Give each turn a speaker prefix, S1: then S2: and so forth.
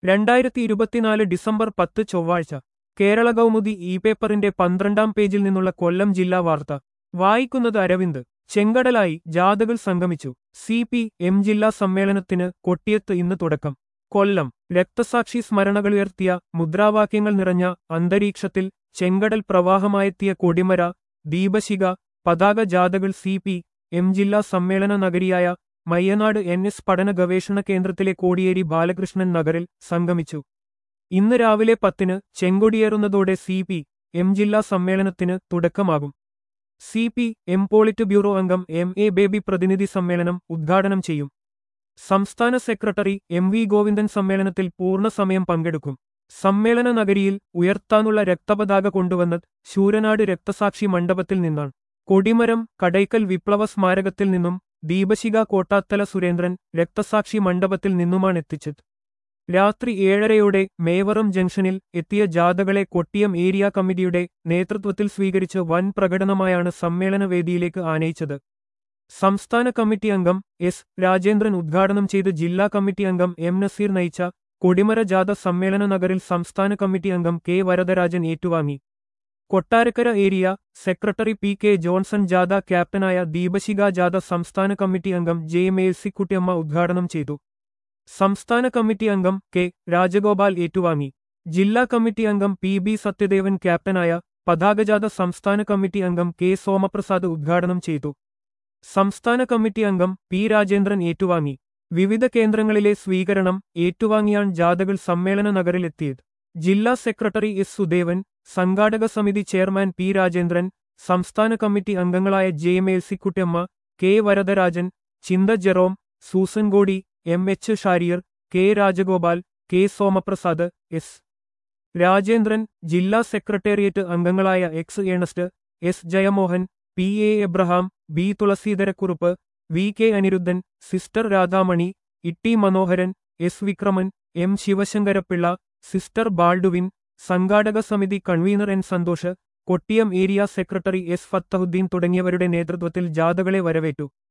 S1: രണ്ടായിരത്തി ഇരുപത്തിനാല് ഡിസംബർ പത്ത് ചൊവ്വാഴ്ച കേരള കൗമുദി ഇ പേപ്പറിന്റെ പന്ത്രണ്ടാം പേജിൽ നിന്നുള്ള കൊല്ലം ജില്ലാ വാർത്ത വായിക്കുന്നത് അരവിന്ദ് ചെങ്കടലായി ജാഥകൾ സംഗമിച്ചു സി പി എം ജില്ലാ സമ്മേളനത്തിന് കൊട്ടിയത്ത് ഇന്ന് തുടക്കം കൊല്ലം രക്തസാക്ഷി സ്മരണകളുയർത്തിയ മുദ്രാവാക്യങ്ങൾ നിറഞ്ഞ അന്തരീക്ഷത്തിൽ ചെങ്കടൽ പ്രവാഹമായെത്തിയ കൊടിമര ദീപശിഖ പതാക ജാഥകൾ സി പി എം ജില്ലാ സമ്മേളന നഗരിയായ മയ്യനാട് എൻ എസ് പഠന ഗവേഷണ കേന്ദ്രത്തിലെ കോടിയേരി ബാലകൃഷ്ണൻ നഗറിൽ സംഗമിച്ചു ഇന്ന് രാവിലെ പത്തിന് ചെങ്കൊടിയേറുന്നതോടെ സി പി എം ജില്ലാ സമ്മേളനത്തിന് തുടക്കമാകും C P M polit bureau അംഗം എം എ ബേബി പ്രതിനിധി സമ്മേളനം ഉദ്ഘാടനം ചെയ്യും സംസ്ഥാന സെക്രട്ടറി എം വി ഗോവിന്ദൻ സമ്മേളനത്തിൽ പൂർണ്ണസമയം പങ്കെടുക്കും സമ്മേളന നഗരിയിൽ ഉയർത്താനുള്ള രക്തപതാക കൊണ്ടുവന്നത് ശൂരനാട് രക്തസാക്ഷി മണ്ഡപത്തിൽ നിന്നാണ് കൊടിമരം കടയ്ക്കൽ വിപ്ലവ സ്മാരകത്തിൽ നിന്നും ദീപശിഖ കോട്ടാത്തല സുരേന്ദ്രൻ രക്തസാക്ഷി മണ്ഡപത്തിൽ നിന്നുമാണെത്തിച്ചത് രാത്രി ഏഴരയോടെ മേവറം ജംഗ്ഷനിൽ എത്തിയ ജാഥകളെ കൊട്ടിയം ഏരിയ കമ്മിറ്റിയുടെ നേതൃത്വത്തിൽ സ്വീകരിച്ച് വൻ പ്രകടനമായാണ് സമ്മേളനവേദിയിലേക്ക് ആനയിച്ചത് സംസ്ഥാന കമ്മിറ്റി അംഗം എസ് രാജേന്ദ്രൻ ഉദ്ഘാടനം ചെയ്ത് ജില്ലാ കമ്മിറ്റി അംഗം എം നസീർ നയിച്ച കൊടിമര ജാഥ സമ്മേളന നഗറിൽ സംസ്ഥാന കമ്മിറ്റി അംഗം കെ വരദരാജൻ ഏറ്റുവാങ്ങി Kottarakkara area secretary P K Johnson ജാഥ ക്യാപ്റ്റനായ ദീപശിഖ ജാഥ സംസ്ഥാന കമ്മിറ്റി അംഗം ജെ മേൽസിക്കുട്ടിയമ്മ ഉദ്ഘാടനം ചെയ്തു സംസ്ഥാന കമ്മിറ്റി അംഗം കെ രാജഗോപാൽ ഏറ്റുവാങ്ങി ജില്ലാ കമ്മിറ്റി അംഗം പി ബി സത്യദേവൻ ക്യാപ്റ്റനായ പതാകജാഥ സംസ്ഥാന കമ്മിറ്റി അംഗം കെ സോമപ്രസാദ് ഉദ്ഘാടനം ചെയ്തു സംസ്ഥാന കമ്മിറ്റി അംഗം പി രാജേന്ദ്രൻ ഏറ്റുവാങ്ങി വിവിധ കേന്ദ്രങ്ങളിലെ സ്വീകരണം ഏറ്റുവാങ്ങിയാണ് ജാഥകൾ സമ്മേളന നഗറിലെത്തിയത് ജില്ലാ സെക്രട്ടറി എസ് സുദേവൻ സംഘാടക സമിതി ചെയർമാൻ പി രാജേന്ദ്രൻ സംസ്ഥാന കമ്മിറ്റി അംഗങ്ങളായ J മേൽസിക്കുട്ടിയമ്മ K Varadarajan Chintha Jerome Susan Kody M H Shariyar K Rajagopal K Somaprasad S Rajendran ജില്ലാ സെക്രട്ടേറിയറ്റ് അംഗങ്ങളായ X Ernest S Jayamohan P A Abraham B Thulaseedharakkurup V K Anirudhan sister Radhamani ഇട്ടി Manoharan S Vikraman M Sivasankarapillai sister Baldwin സംഘാടക സമിതി convener N Santhosh Kottiyam area secretary S Fathahudeen തുടങ്ങിയവരുടെ നേതൃത്വത്തിൽ ജാഥകളെ വരവേറ്റു